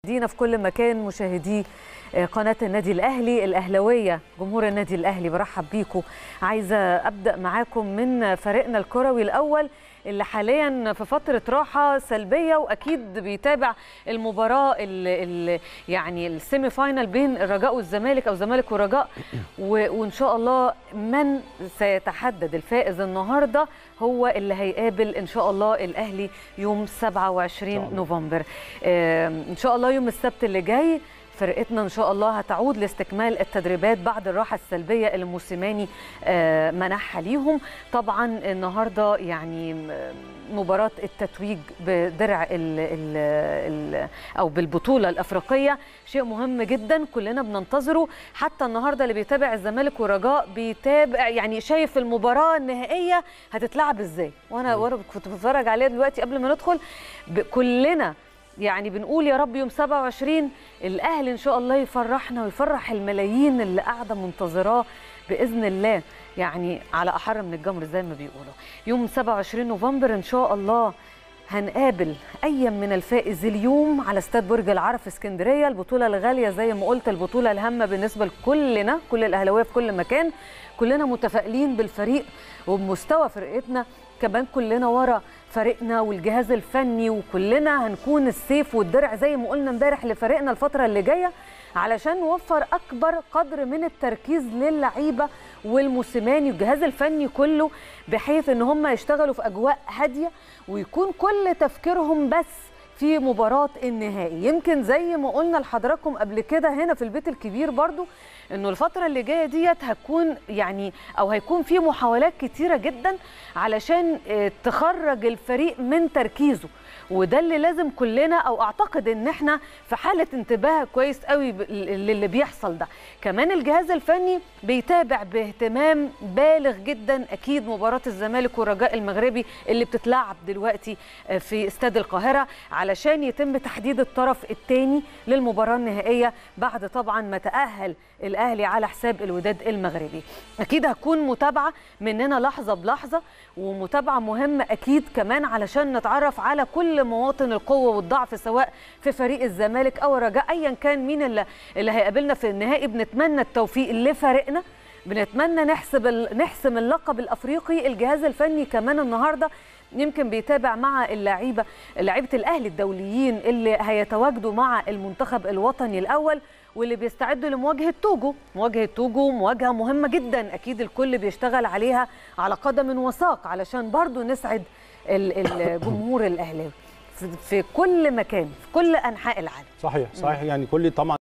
مشاهدينا في كل مكان مشاهدي قناة النادي الأهلي الأهلوية جمهور النادي الأهلي برحب بيكم عايزة أبدأ معاكم من فريقنا الكروي الأول اللي حاليا في فترة راحة سلبية وأكيد بيتابع المباراة ال ال يعني السيمي فاينال بين الرجاء والزمالك أو الزمالك والرجاء وإن شاء الله من سيتحدد الفائز النهاردة هو اللي هيقابل إن شاء الله الأهلي يوم 27 نوفمبر إن شاء الله يوم السبت اللي جاي فرقتنا ان شاء الله هتعود لاستكمال التدريبات بعد الراحه السلبيه اللي موسيماني منحها ليهم طبعا النهارده يعني مباراه التتويج بدرع ال ال ال او بالبطوله الافريقيه شيء مهم جدا كلنا بننتظره حتى النهارده اللي بيتابع الزمالك والرجاء بيتابع يعني شايف المباراه النهائيه هتتلعب ازاي وانا وانا كنت بتفرج عليها دلوقتي قبل ما ندخل كلنا يعني بنقول يا رب يوم 27 الاهلي ان شاء الله يفرحنا ويفرح الملايين اللي قاعده منتظراه باذن الله يعني على احر من الجمر زي ما بيقولوا يوم 27 نوفمبر ان شاء الله هنقابل اي من الفائز اليوم على استاد برج العرب في اسكندريه البطوله الغاليه زي ما قلت البطوله الهامه بالنسبه لكلنا كل الاهلاويه في كل مكان كلنا متفائلين بالفريق وبمستوى فرقتنا كمان كلنا ورا فريقنا والجهاز الفني وكلنا هنكون السيف والدرع زي ما قلنا امبارح لفريقنا الفتره اللي جايه علشان نوفر اكبر قدر من التركيز للعيبه والموسيماني والجهاز الفني كله بحيث ان هم يشتغلوا في اجواء هاديه ويكون كل تفكيرهم بس في مباراة النهائي يمكن زي ما قلنا لحضراتكم قبل كده هنا في البيت الكبير برضو انه الفترة اللي جاية ديت هتكون يعني او هيكون في محاولات كتيرة جدا علشان تخرج الفريق من تركيزه وده اللي لازم كلنا او اعتقد ان احنا في حاله انتباه كويس قوي للي بيحصل ده كمان الجهاز الفني بيتابع باهتمام بالغ جدا اكيد مباراه الزمالك والرجاء المغربي اللي بتتلعب دلوقتي في استاد القاهره علشان يتم تحديد الطرف الثاني للمباراه النهائيه بعد طبعا ما تاهل الاهلي على حساب الوداد المغربي اكيد هتكون متابعه مننا لحظه بلحظه ومتابعه مهمه اكيد كمان علشان نتعرف على كل مواطن القوه والضعف سواء في فريق الزمالك او الرجاء ايا كان مين اللي, اللي هيقابلنا في النهائي بنتمنى التوفيق لفريقنا بنتمنى نحسب نحسم اللقب الافريقي الجهاز الفني كمان النهارده يمكن بيتابع مع اللعيبه لعيبه الاهلي الدوليين اللي هيتواجدوا مع المنتخب الوطني الاول واللي بيستعدوا لمواجهه توجو مواجهه توجو مواجهه مهمه جدا اكيد الكل بيشتغل عليها على قدم وساق علشان برضو نسعد الجمهور الاهلاوي في كل مكان في كل انحاء العالم صحيح صحيح يعني كل طبعا